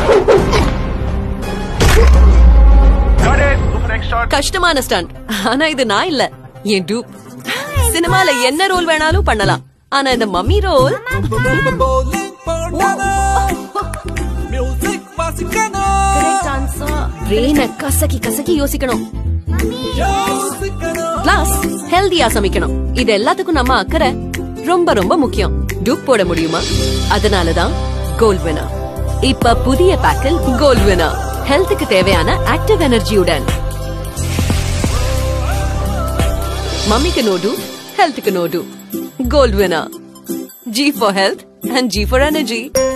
கஷ்டமான ஸ்டண்ட் ஆனா இது நான் இல்ல என் டூப் சினிமால என்ன ரோல் வேணாலும் பண்ணலாம் ஆனா இந்த மம்மி ரோல் பிரெயின கசக்கி கசக்கி யோசிக்கணும் பிளஸ் ஹெல்தியா சமைக்கணும் இது எல்லாத்துக்கும் நம்ம அக்கறை ரொம்ப ரொம்ப முக்கியம் டூப் போட முடியுமா அதனாலதான் கோல்ட் வினர் இப்ப புதிய பேக்கில் கோல்ட் வினர் ஹெல்த்துக்கு தேவையான ஆக்டிவ் எனர்ஜியுடன் மம்மிக்கு நோடு ஹெல்த்துக்கு நோடு Gold Winner G for health and G for energy